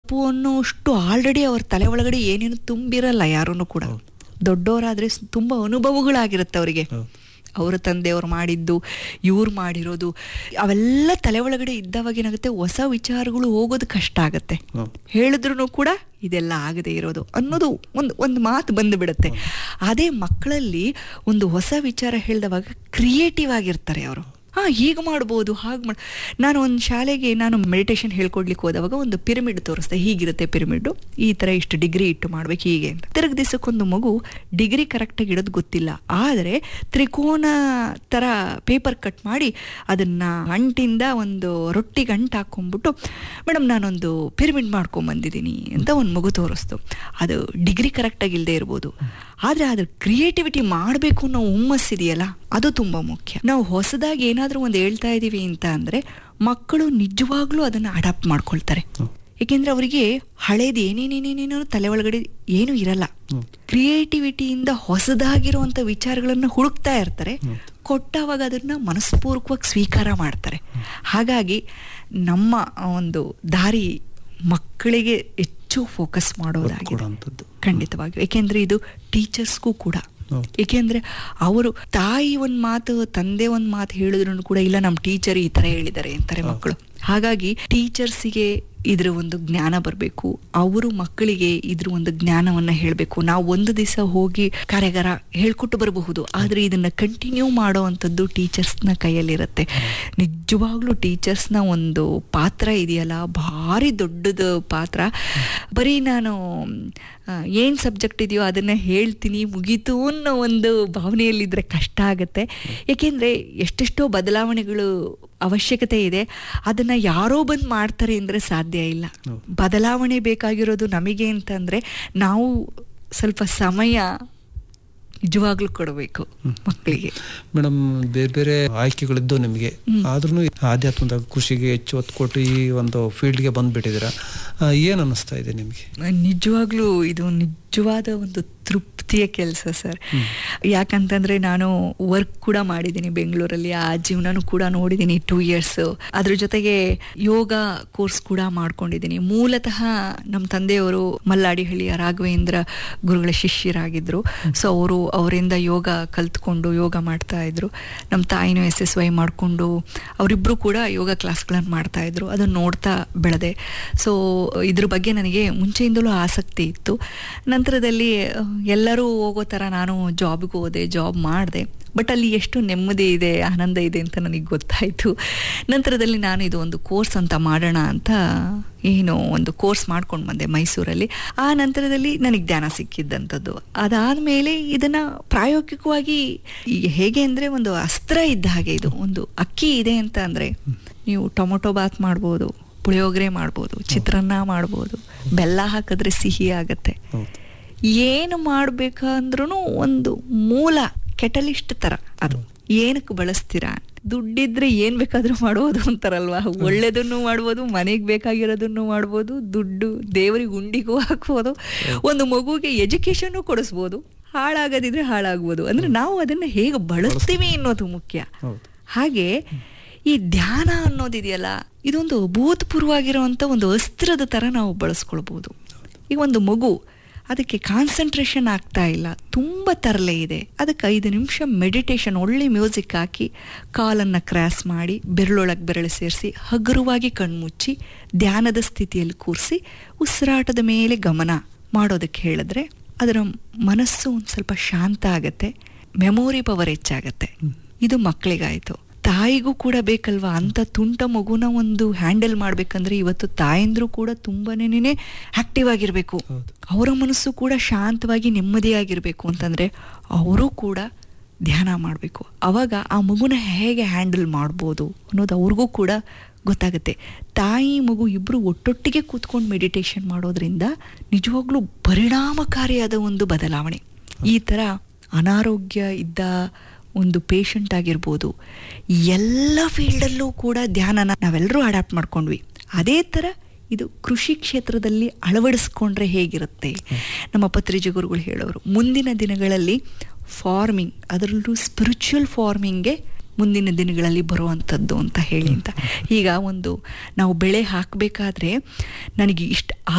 ತಪ್ಪು ಅನ್ನೋಷ್ಟು ಆಲ್ರೆಡಿ ಅವ್ರ ತಲೆ ಒಳಗಡೆ ಏನೇನು ತುಂಬಿರಲ್ಲ ಯಾರೂ ಕೂಡ ದೊಡ್ಡವರಾದ್ರೆ ಸ್- ತುಂಬಾ ಅನುಭವಗಳಾಗಿರುತ್ತೆ ಅವರಿಗೆ ಹೌದು. ಅವರ ತಂದೆಯವ್ರು ಮಾಡಿದ್ದು ಇವ್ರು ಮಾಡಿರೋದು ಅವೆಲ್ಲ ತಲೆ ಒಳಗಡೆ ಇದ್ದವಾಗ ಏನಾಗುತ್ತೆ ಹೊಸ ವಿಚಾರಗಳು ಹೋಗೋದು ಕಷ್ಟ ಆಗತ್ತೆ ಹೌದು. ಹೇಳಿದ್ರು ಕೂಡ ಇದೆಲ್ಲ ಆಗದೆ ಇರೋದು ಅನ್ನೋದು ಒಂದು ಒಂದು ಮಾತು ಬಂದು ಬಿಡುತ್ತೆ ಅದೇ ಮಕ್ಕಳಲ್ಲಿ ಒಂದು ಹೊಸ ವಿಚಾರ ಹೇಳಿದವಾಗ ಕ್ರಿಯೇಟಿವ್ ಆಗಿರ್ತಾರೆ ಅವರು ಹಾ ಹೀಗೆ ಮಾಡ್ಬೋದು ಹಾಗೆ ಮಾಡ್ ನಾನು ಒಂದು ಶಾಲೆಗೆ ನಾನು ಮೆಡಿಟೇಷನ್ ಹೇಳ್ಕೊಡ್ಲಿಕ್ಕೆ ಹೋದವಾಗ ಒಂದು ಪಿರಮಿಡ್ ತೋರಿಸ್ದೆ ಹೀಗಿರುತ್ತೆ ಪಿರಮಿಡ್ ಈ ಥರ ಇಷ್ಟು ಡಿಗ್ರಿ ಇಟ್ಟು ಮಾಡ್ಬೇಕು ಹೀಗೆ ಅಂತ ತಿರುಗಿ ದಿವಸಕ್ಕೊಂದು ಮಗು ಡಿಗ್ರಿ ಕರೆಕ್ಟಾಗಿ ಇಡೋದು ಗೊತ್ತಿಲ್ಲ ಆದರೆ ತ್ರಿಕೋನ ಥರ ಪೇಪರ್ ಕಟ್ ಮಾಡಿ ಅದನ್ನ ಅಂಟಿಂದ ಒಂದು ರೊಟ್ಟಿಗೆ ಅಂಟು ಹಾಕೊಂಡ್ಬಿಟ್ಟು ಮೇಡಮ್ ನಾನೊಂದು ಪಿರಮಿಡ್ ಮಾಡ್ಕೊಂಬಂದಿದ್ದೀನಿ ಅಂತ ಒಂದು ಮಗು ತೋರಿಸ್ತು ಅದು ಡಿಗ್ರಿ ಕರೆಕ್ಟಾಗಿ ಇಲ್ಲದೆ ಇರ್ಬೋದು ಆದರೆ ಅದ್ರ ಕ್ರಿಯೇಟಿವಿಟಿ ಮಾಡಬೇಕು ಅನ್ನೋ ಹುಮ್ಮಸ್ಸಿದೆಯಲ್ಲ ಅದು ತುಂಬ ಮುಖ್ಯ ನಾವು ಹೊಸದಾಗಿ ಏನಾದರೂ ಒಂದು ಹೇಳ್ತಾ ಇದ್ದೀವಿ ಅಂತ ಅಂದರೆ ಮಕ್ಕಳು ನಿಜವಾಗ್ಲೂ ಅದನ್ನು ಅಡಾಪ್ಟ್ ಮಾಡ್ಕೊಳ್ತಾರೆ ಏಕೆಂದ್ರೆ ಅವರಿಗೆ ಹಳೇದು ಏನೇನೇನೇನೇನೋ ತಲೆ ಒಳಗಡೆ ಏನೂ ಇರಲ್ಲ ಕ್ರಿಯೇಟಿವಿಟಿಯಿಂದ ಹೊಸದಾಗಿರುವಂಥ ವಿಚಾರಗಳನ್ನು ಹುಡುಕ್ತಾ ಇರ್ತಾರೆ ಕೊಟ್ಟಾವಾಗ ಅದನ್ನ ಮನಸ್ಪೂರ್ವಕವಾಗಿ ಸ್ವೀಕಾರ ಮಾಡ್ತಾರೆ ಹಾಗಾಗಿ ನಮ್ಮ ಒಂದು ದಾರಿ ಮಕ್ಕಳಿಗೆ ಹೆಚ್ಚು ಫೋಕಸ್ ಮಾಡೋದಾಗಿದೆ ಕೊಡುವಂಥದ್ದು ಖಂಡಿತವಾಗಿಯೂ ಏಕೆಂದ್ರೆ ಇದು ಟೀಚರ್ಸ್ಗೂ ಕೂಡ ಹೌದು. ಏಕೆಂದ್ರೆ ಅವರು ತಾಯಿ ಒಂದು ಮಾತು ತಂದೆ ಒಂದು ಮಾತು ಹೇಳಿದ್ರು ಕೂಡ ಇಲ್ಲ ನಮ್ಮ ಟೀಚರ್ ಈ ತರ ಹೇಳಿದ್ದಾರೆ ಅಂತಾರೆ ಮಕ್ಕಳು ಹಾಗಾಗಿ ಟೀಚರ್ಸಿಗೆ ಇದ್ರ ಒಂದು ಜ್ಞಾನ ಬರಬೇಕು ಅವರು ಮಕ್ಕಳಿಗೆ ಇದ್ರ ಒಂದು ಜ್ಞಾನವನ್ನ ಹೇಳಬೇಕು ನಾವು ಒಂದು ದಿವಸ ಹೋಗಿ ಕಾರ್ಯಾಗಾರ ಹೇಳ್ಕೊಟ್ಟು ಬರಬಹುದು ಆದ್ರೆ ಇದನ್ನ ಕಂಟಿನ್ಯೂ ಮಾಡುವಂಥದ್ದು ಟೀಚರ್ಸ್ನ ಕೈಯಲ್ಲಿರುತ್ತೆ ನಿಜವಾಗ್ಲೂ ಟೀಚರ್ಸ್ನ ಒಂದು ಪಾತ್ರ ಇದೆಯಲ್ಲ ಭಾರಿ ದೊಡ್ಡದು ಪಾತ್ರ ಬರೀ ನಾನು ಆ, ಏನ್ ಸಬ್ಜೆಕ್ಟ್ ಇದೆಯೋ ಅದನ್ನ ಹೇಳ್ತೀನಿ ಮುಗೀತು ಅನ್ನೋ ಒಂದು ಭಾವನೆಯಲ್ಲಿದ್ರೆ ಕಷ್ಟ ಆಗುತ್ತೆ ಏಕೆಂದ್ರೆ ಎಷ್ಟೆಷ್ಟೋ ಬದಲಾವಣೆಗಳು ಅವಶ್ಯಕತೆ ಇದೆ ಅದನ್ನ ಯಾರೋ ಬಂದು ಮಾಡ್ತಾರೆ ಅಂದ್ರೆ ಸಾಧ್ಯ ಇಲ್ಲ ಬದಲಾವಣೆ ಬೇಕಾಗಿರೋದು ನಮಗೆ ಅಂತಂದ್ರೆ ನಾವು ಸ್ವಲ್ಪ ಸಮಯ ನಿಜವಾಗ್ಲೂ ಕೊಡಬೇಕು ಮಕ್ಕಳಿಗೆ ಮೇಡಮ್ ಬೇರೆ ಬೇರೆ ಆಯ್ಕೆಗಳಿದ್ದು ನಿಮಗೆ ಆದ್ರೂ ಆಧ್ಯಾತ್ಮದ ಕೃಷಿಗೆ ಹೆಚ್ಚು ಒತ್ತು ಕೊಟ್ಟು ಈ ಒಂದು ಫೀಲ್ಡ್ಗೆ ಬಂದ್ಬಿಟ್ಟಿದ್ದೀರಾ ಆ, ಏನ್ ಅನ್ನಿಸ್ತಾ ಇದೆ ನಿಮಗೆ ನಿಜವಾಗ್ಲೂ ಇದು ನಿಜವಾದ ಒಂದು ತೃಪ್ತಿಯ ಕೆಲಸ ಸರ್ ಯಾಕಂತಂದ್ರೆ ನಾನು ವರ್ಕ್ ಕೂಡ ಮಾಡಿದ್ದೀನಿ ಬೆಂಗಳೂರಲ್ಲಿ ಆ ಜೀವನನೂ ಕೂಡ ನೋಡಿದ್ದೀನಿ ಟೂ ಇಯರ್ಸ್ ಅದ್ರ ಜೊತೆಗೆ ಯೋಗ ಕೋರ್ಸ್ ಕೂಡ ಮಾಡ್ಕೊಂಡಿದ್ದೀನಿ ಮೂಲತಃ ನಮ್ಮ ತಂದೆಯವರು ಮಲ್ಲಾಡಿಹಳ್ಳಿಯ ರಾಘವೇಂದ್ರ ಗುರುಗಳ ಶಿಷ್ಯರಾಗಿದ್ರು ಸೊ ಅವರು ಅವರಿಂದ ಯೋಗ ಕಲ್ತ್ಕೊಂಡು ಯೋಗ ಮಾಡ್ತಾ ಇದ್ರು ನಮ್ಮ ತಾಯಿನೂ ಎಸ್ ಎಸ್ ವೈ ಮಾಡಿಕೊಂಡು ಅವರಿಬ್ಬರು ಕೂಡ ಯೋಗ ಕ್ಲಾಸ್ಗಳನ್ನು ಮಾಡ್ತಾ ಇದ್ರು ಅದನ್ನು ನೋಡ್ತಾ ಬೆಳೆದೆ ಸೊ ಇದ್ರ ಬಗ್ಗೆ ನನಗೆ ಮುಂಚೆಯಿಂದಲೂ ಆಸಕ್ತಿ ಇತ್ತು ನಂತರದಲ್ಲಿ ಅಹ್, ಎಲ್ಲರೂ ಹೋಗೋ ಥರ ನಾನು ಜಾಬ್ಗೆ ಹೋದೆ ಜಾಬ್ ಮಾಡಿದೆ ಬಟ್ ಅಲ್ಲಿ ಎಷ್ಟು ನೆಮ್ಮದಿ ಇದೆ ಆನಂದ ಇದೆ ಅಂತ ನನಗೆ ಗೊತ್ತಾಯಿತು ನಂತರದಲ್ಲಿ ನಾನು ಇದು ಒಂದು ಕೋರ್ಸ್ ಅಂತ ಮಾಡೋಣ ಅಂತ ಏನು ಒಂದು ಕೋರ್ಸ್ ಮಾಡ್ಕೊಂಡು ಬಂದೆ ಮೈಸೂರಲ್ಲಿ ಆ ನಂತರದಲ್ಲಿ ನನಗೆ ಧ್ಯಾನ ಸಿಕ್ಕಿದ್ದಂಥದ್ದು ಅದಾದಮೇಲೆ ಇದನ್ನು ಪ್ರಾಯೋಗಿಕವಾಗಿ ಈಗ ಹೇಗೆ ಅಂದರೆ ಒಂದು ಅಸ್ತ್ರ ಇದ್ದ ಹಾಗೆ ಇದು ಒಂದು ಅಕ್ಕಿ ಇದೆ ಅಂತ ಅಂದರೆ ನೀವು ಟೊಮೊಟೊ ಬಾತ್ ಮಾಡ್ಬೋದು ಪುಳಿಯೋಗರೆ ಮಾಡ್ಬೋದು ಚಿತ್ರಾನ್ನ ಮಾಡ್ಬೋದು ಬೆಲ್ಲ ಹಾಕಿದ್ರೆ ಸಿಹಿ ಆಗತ್ತೆ ಹೌದು ಏನು ಮಾಡ್ಬೇಕಂದ್ರೂ ಒಂದು ಮೂಲ ಕೆಟಲಿಸ್ಟ್ ತರ ಅದು ಏನಕ್ಕೆ ಬಳಸ್ತೀರಾ ದುಡ್ಡಿದ್ರೆ ಏನ್ ಬೇಕಾದ್ರೂ ಮಾಡ್ಬೋದು ಅಂತಾರಲ್ವಾ ಒಳ್ಳೇದನ್ನು ಮಾಡ್ಬೋದು ಮನೆಗೆ ಬೇಕಾಗಿರೋದನ್ನು ಮಾಡ್ಬೋದು ದುಡ್ಡು ದೇವರಿಗೆ ಉಂಡಿಗೂ ಹಾಕ್ಬೋದು ಒಂದು ಮಗುಗೆ ಎಜುಕೇಶನ್ ಕೊಡಿಸ್ಬೋದು ಹಾಳಾಗದಿದ್ರೆ ಹಾಳಾಗ್ಬೋದು ಅಂದ್ರೆ ನಾವು ಅದನ್ನ ಹೇಗೆ ಬಳಸ್ತೀವಿ ಅನ್ನೋದು ಮುಖ್ಯ ಹೌದು ಹಾಗೆ ಈ ಧ್ಯಾನ ಅನ್ನೋದಿದೆಯಲ್ಲ ಇದೊಂದು ಅಭೂತಪೂರ್ವವಾಗಿರುವಂಥ ಒಂದು ಅಸ್ತ್ರದ ಥರ ನಾವು ಬಳಸ್ಕೊಳ್ಬೋದು ಈಗ ಒಂದು ಮಗು ಅದಕ್ಕೆ ಕಾನ್ಸಂಟ್ರೇಷನ್ ಆಗ್ತಾ ಇಲ್ಲ ತುಂಬ ತರಲೆ ಇದೆ ಅದಕ್ಕೆ ಐದು ನಿಮಿಷ ಮೆಡಿಟೇಷನ್ ಒಳ್ಳೆ ಮ್ಯೂಸಿಕ್ ಹಾಕಿ ಕಾಲನ್ನು ಕ್ರಾಸ್ ಮಾಡಿ ಬೆರಳೊಳಗೆ ಬೆರಳು ಸೇರಿಸಿ ಹಗುರವಾಗಿ ಕಣ್ಮುಚ್ಚಿ ಧ್ಯಾನದ ಸ್ಥಿತಿಯಲ್ಲಿ ಕೂರಿಸಿ ಉಸಿರಾಟದ ಮೇಲೆ ಗಮನ ಮಾಡೋದಕ್ಕೆ ಹೇಳಿದ್ರೆ ಅದರ ಮನಸ್ಸು ಒಂದು ಸ್ವಲ್ಪ ಶಾಂತ ಆಗತ್ತೆ ಮೆಮೊರಿ ಪವರ್ ಹೆಚ್ಚಾಗತ್ತೆ ಇದು ಮಕ್ಕಳಿಗಾಯ್ತು ತಾಯಿಗೂ ಕೂಡ ಬೇಕಲ್ವಾ ಅಂತ ತುಂಟ ಮಗುನ ಒಂದು ಹ್ಯಾಂಡಲ್ ಮಾಡ್ಬೇಕಂದ್ರೆ ಇವತ್ತು ತಾಯಂದ್ರು ಕೂಡ ತುಂಬಾನೇ ಆಕ್ಟಿವ್ ಆಗಿರ್ಬೇಕು ಹೌದು. ಅವರ ಮನಸ್ಸು ಕೂಡ ಶಾಂತವಾಗಿ ನೆಮ್ಮದಿಯಾಗಿರ್ಬೇಕು ಅಂತಂದ್ರೆ ಅವರು ಕೂಡ ಧ್ಯಾನ ಮಾಡಬೇಕು ಅವಾಗ ಆ ಮಗುನ ಹೇಗೆ ಹ್ಯಾಂಡಲ್ ಮಾಡ್ಬೋದು ಅನ್ನೋದು ಅವ್ರಿಗೂ ಕೂಡ ಗೊತ್ತಾಗುತ್ತೆ ತಾಯಿ ಮಗು ಇಬ್ರು ಒಟ್ಟೊಟ್ಟಿಗೆ ಕೂತ್ಕೊಂಡು ಮೆಡಿಟೇಷನ್ ಮಾಡೋದ್ರಿಂದ ನಿಜವಾಗ್ಲೂ ಪರಿಣಾಮಕಾರಿಯಾದ ಒಂದು ಬದಲಾವಣೆ ಈ ಥರ ಅನಾರೋಗ್ಯ ಇದ್ದ ಒಂದು ಪೇಷಂಟ್ ಆಗಿರ್ಬೋದು ಎಲ್ಲ ಫೀಲ್ಡಲ್ಲೂ ಕೂಡ ಧ್ಯಾನನ ನಾವೆಲ್ಲರೂ ಅಡಾಪ್ಟ್ ಮಾಡ್ಕೊಂಡ್ವಿ ಅದೇ ಥರ ಇದು ಕೃಷಿ ಕ್ಷೇತ್ರದಲ್ಲಿ ಅಳವಡಿಸ್ಕೊಂಡ್ರೆ ಹೇಗಿರುತ್ತೆ ನಮ್ಮ ಪತ್ರಿಜೆ ಗುರುಗಳು ಹೇಳೋರು ಮುಂದಿನ ದಿನಗಳಲ್ಲಿ ಫಾರ್ಮಿಂಗ್ ಅದರಲ್ಲೂ ಸ್ಪಿರಿಚುವಲ್ ಫಾರ್ಮಿಂಗ್ಗೆ ಮುಂದಿನ ದಿನಗಳಲ್ಲಿ ಬರುವಂಥದ್ದು ಅಂತ ಹೇಳಿ ಅಂತ ಈಗ ಒಂದು ನಾವು ಬೆಳೆ ಹಾಕಬೇಕಾದ್ರೆ ನನಗೆ ಇಷ್ಟು